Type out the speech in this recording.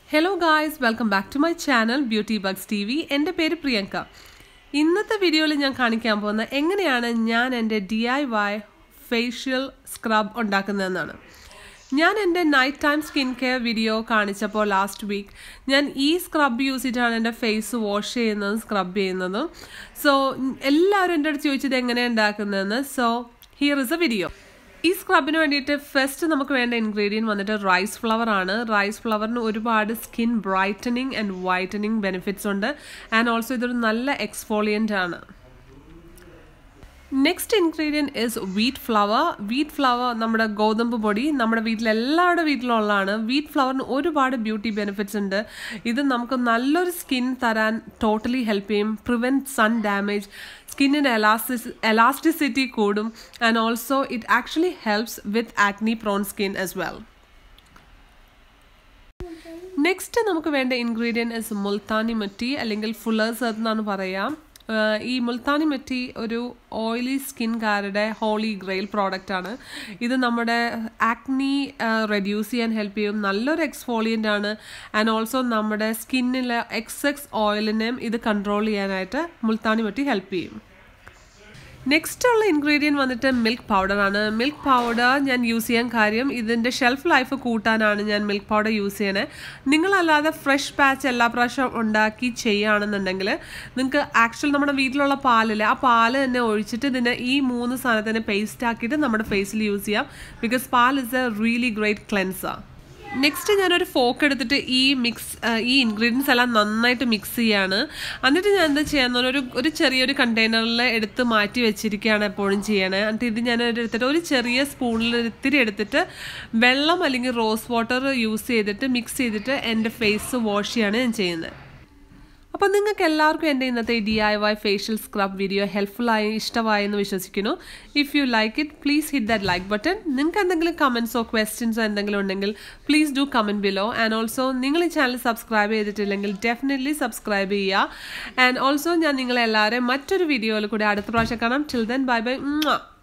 hello guys welcome back to my channel beauty bugs T V എൻ്റെ പേര് പ്രിയങ്ക ഇന്നത്തെ വീഡിയോയിൽ ഞാൻ കാണിക്കാൻ പോകുന്ന എങ്ങനെയാണ് ഞാൻ എൻ്റെ D I Y facial scrub ഉണ്ടാക്കുന്നതെന്നാണ് ഞാൻ എൻ്റെ night time skin care video കാണിച്ചപ്പോൾ ലാസ്റ്റ് വീക്ക് ഞാൻ ഈ സ്ക്രബ് യൂസ് ചെയ്തിട്ടാണ് എൻ്റെ ഫേസ് വാഷ് ചെയ്യുന്നതും സ്ക്രബ് ചെയ്യുന്നതും സോ എല്ലാവരും എൻ്റെ അടുത്ത് ചോദിച്ചത് എങ്ങനെയാണ് ഉണ്ടാക്കുന്നതെന്ന് so here is a video ഈ സ്ക്രബിന് വേണ്ടിയിട്ട് ഫസ്റ്റ് നമുക്ക് വേണ്ട ഇൻഗ്രീഡിയൻറ്റ് വന്നിട്ട് റൈസ് ഫ്ലവർ ആണ് റൈസ് ഫ്ലവറിന് ഒരുപാട് skin brightening and whitening benefits ഉണ്ട് ആൻഡ് ഓൾസോ ഇതൊരു നല്ല എക്സ്ഫോളിയൻ്റ് ആണ് next ingredient is wheat flour wheat flour നമ്മുടെ ഗോതമ്പ് പൊടി നമ്മുടെ വീട്ടിൽ എല്ലാവരുടെ വീട്ടിലുള്ളതാണ് വീറ്റ് ഫ്ലവറിന് ഒരുപാട് ബ്യൂട്ടി ബെനിഫിറ്റ്സ് ഉണ്ട് ഇത് നമുക്ക് നല്ലൊരു സ്കിൻ തരാൻ ടോട്ടലി ഹെൽപ്പ് ചെയ്യും പ്രിവെൻറ്റ് സൺ ഡാമേജ് സ്കിന്നിൻ്റെ എലാസ്റ്റിസ് എലാസ്റ്റിസിറ്റി കൂടും and also it actually helps with acne prone skin as well next നമുക്ക് വേണ്ട ഇൻഗ്രീഡിയൻറ്റ് ഇസ് മുൾത്താനി മറ്റി അല്ലെങ്കിൽ ഫുള്ളേഴ്സ് എന്നാണ് പറയാം ഈ മുൾത്താനി മെറ്റി ഒരു ഓയിലി സ്കിൻകാരുടെ ഹോളി ഗ്രെയിൽ പ്രോഡക്റ്റ് ആണ് ഇത് നമ്മുടെ ആക്നി റെഡ്യൂസ് ചെയ്യാൻ ഹെൽപ്പ് ചെയ്യും നല്ലൊരു എക്സ്ഫോളിയൻ്റ് ആണ് ആൻഡ് ഓൾസോ നമ്മുടെ സ്കിന്നിലെ എക്സെക്സ് ഓയിലിനെയും ഇത് കൺട്രോൾ ചെയ്യാനായിട്ട് മുൾത്താനി മെറ്റി ഹെൽപ്പ് ചെയ്യും നെക്സ്റ്റ് ഉള്ള ഇൻഗ്രീഡിയൻറ്റ് വന്നിട്ട് മിൽക്ക് പൗഡറാണ് മിൽക്ക് പൗഡർ ഞാൻ യൂസ് ചെയ്യാൻ കാര്യം ഇതിൻ്റെ ഷെൽഫ് ലൈഫ് കൂട്ടാനാണ് ഞാൻ മിൽക്ക് പൗഡർ യൂസ് ചെയ്യണേ നിങ്ങളല്ലാതെ ഫ്രഷ് പാച്ച് എല്ലാ പ്രാവശ്യം ഉണ്ടാക്കി ചെയ്യുകയാണെന്നുണ്ടെങ്കിൽ നിങ്ങൾക്ക് ആക്ച്വൽ നമ്മുടെ വീട്ടിലുള്ള പാലില്ലേ ആ പാല് തന്നെ ഒഴിച്ചിട്ട് ഇതിനെ ഈ മൂന്ന് സാധനത്തിനെ പേസ്റ്റ് ആക്കിയിട്ട് നമ്മുടെ ഫേസിൽ യൂസ് ചെയ്യാം because paal is a really great cleanser next ഞാനൊരു ഫോക്ക് എടുത്തിട്ട് ഈ മിക്സ് ഈ ഇൻഗ്രീഡിയൻസ് എല്ലാം നന്നായിട്ട് മിക്സ് ചെയ്യാണ് എന്നിട്ട് ഞാൻ എന്താ ചെയ്യാന്ന് ഒരു ഒരു ചെറിയൊരു കണ്ടെയ്നറിൽ എടുത്ത് മാറ്റി വെച്ചിരിക്കുകയാണ് എപ്പോഴും ചെയ്യണേ എന്നിട്ട് ഇത് ഞാൻ എടുത്തിട്ട് ഒരു ചെറിയ സ്പൂണിൽ ഇത്തിരി എടുത്തിട്ട് വെള്ളം അല്ലെങ്കിൽ റോസ് വാട്ടർ യൂസ് ചെയ്തിട്ട് മിക്സ് ചെയ്തിട്ട് എൻ്റെ ഫേസ് വാഷ് ചെയ്യാണ് ഞാൻ ചെയ്യുന്നത് അപ്പോൾ നിങ്ങൾക്ക് എല്ലാവർക്കും എൻ്റെ ഇന്നത്തെ D I Y facial scrub video ഹെൽപ്ഫുള്ളായി ഇഷ്ടമായി എന്ന് വിശ്വസിക്കുന്നു if you like it please hit that like button നിങ്ങൾക്ക് എന്തെങ്കിലും കമൻസോ ക്വസ്റ്റ്യൻസോ എന്തെങ്കിലും ഉണ്ടെങ്കിൽ please do comment below and also നിങ്ങൾ ഈ ചാനൽ സബ്സ്ക്രൈബ് ചെയ്തിട്ടില്ലെങ്കിൽ ഡെഫിനറ്റ്ലി സബ്സ്ക്രൈബ് ചെയ്യുക ആൻഡ് ഓൾസോ ഞാൻ നിങ്ങളെല്ലാവരെയും മറ്റൊരു വീഡിയോയിൽ കൂടി അടുത്ത പ്രാവശ്യം കാണാം ടിൽ ദെൻ ബൈ ബൈ